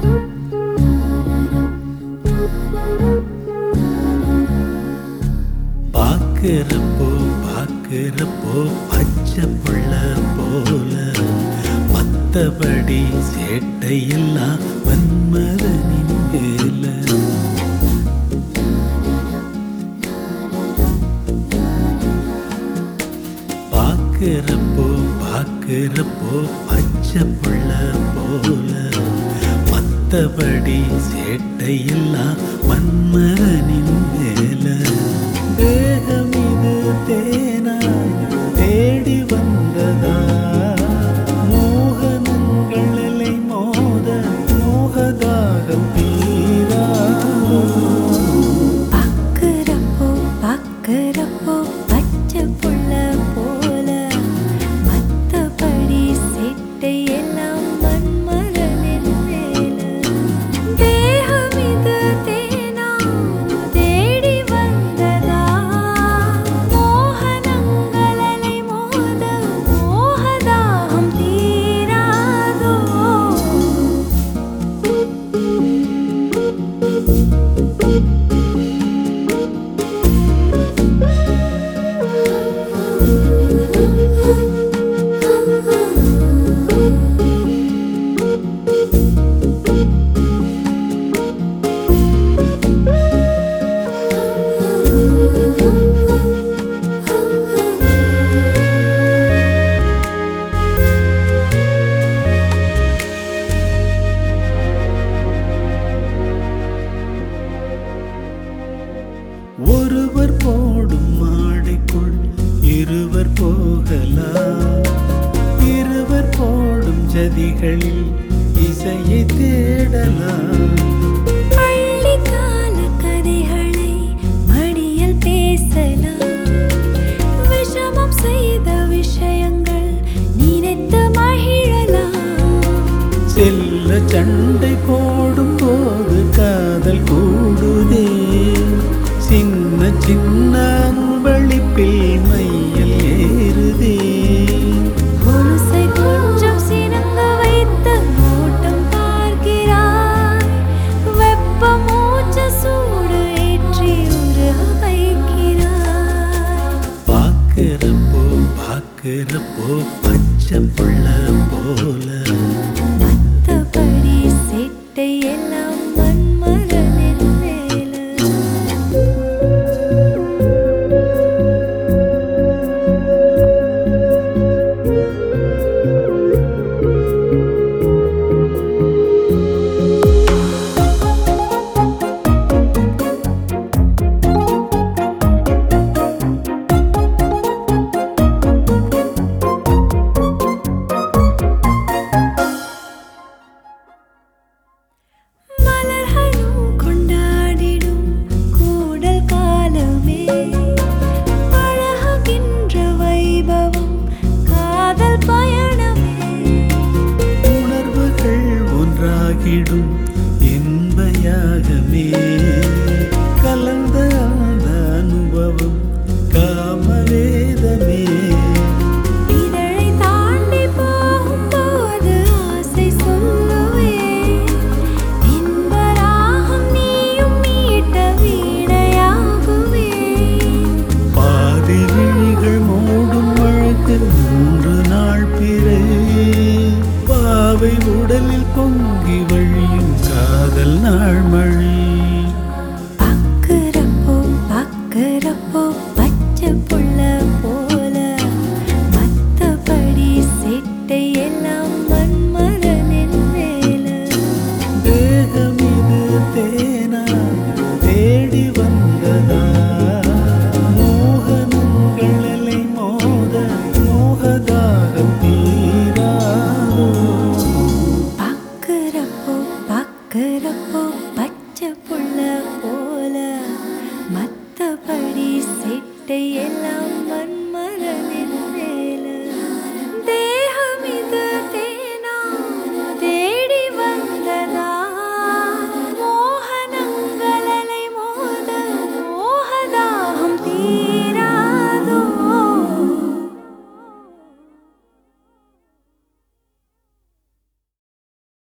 பாக்குறப்போ பாக்குறப்போ பச்சை புள்ள போல மத்தபடி சேட்டையெல்லாம் மன்மதனின் வேலை பாக்குறப்போ பாக்குறப்போ பச்சை புள்ள போல மத்தபடி சேட்டையெல்லாம் மன்மதனின் வேலை தேகம் இது தேனாய் தேடி வந்ததா மோகனங்களை மோத மோகதாகம் தீரா பாக்குறப்போ பாக்குறப்போ பச்சை புள்ள போல மத்தபடி சேட்டை எல்லாம் மன்மரனின் மேல தேகம் இது தேனா தேடி வந்ததா மோகனங்களை மோத மோகதாகம் தீராதோ ஒருவர் போடும் மாடைக்குள் இருவர் போகலாம் இருவர் போடும் ஜதிகளில் இசையை தேடலாம் பள்ளிக்கால கதைகளை மடியில் பேசலாம் விஷமம் செய்த விஷயங்கள் நினைத்து மகிழலாம் செல்ல சண்டை போடும் போது காதல் கூடுதே சின்ன சின்ன அன்பளிப்பில் மையல் ஏறுதே கொலுசை கொஞ்சம் சினங்க வைத்து ஓட்டம் பார்க்கிறாய் வெப்ப மூச்ச சூடு ஏற்றி உருக வைக்கிறாய் பார்க்கிறப்போ பார்க்கிறப்போ பச்சை புள்ள போல மத்தபடி சேட்டை எல்லாம் மன்மரனின் மேல மலர்களும் கொண்டாடிடும் கூடல் காலமே பழகுகின்ற வைபவம் காதல் பயணமே உணர்வுகள் ஒன்றாகிடும் இன்பயாகமே கலந்த அந்த அனுபவம் காமவேதமே இதழை தாண்டி போகும்போது ஆசை சொல்லுவேன் இன்பராகம் நீயும் மீட்ட வீணையாகுவேன் பாதி விழிகள் மூடும் வழக்கு மூன்று நாள் பிறை பாவை உடலில் பொங்கி வழியும் காதல் நாள் மழை பாக்குறப்போ பாக்குறப்போ பச்சை புள்ள போல மத்தபடி சேட்டை எல்லாம் மன்மரனின் மேல தேகம் இது தேனா தேடி வந்ததா மோகனங்களை மோத மோகதாகம் தீராதோ பாக்குறப்போ பாக்குறப்போ பச்சை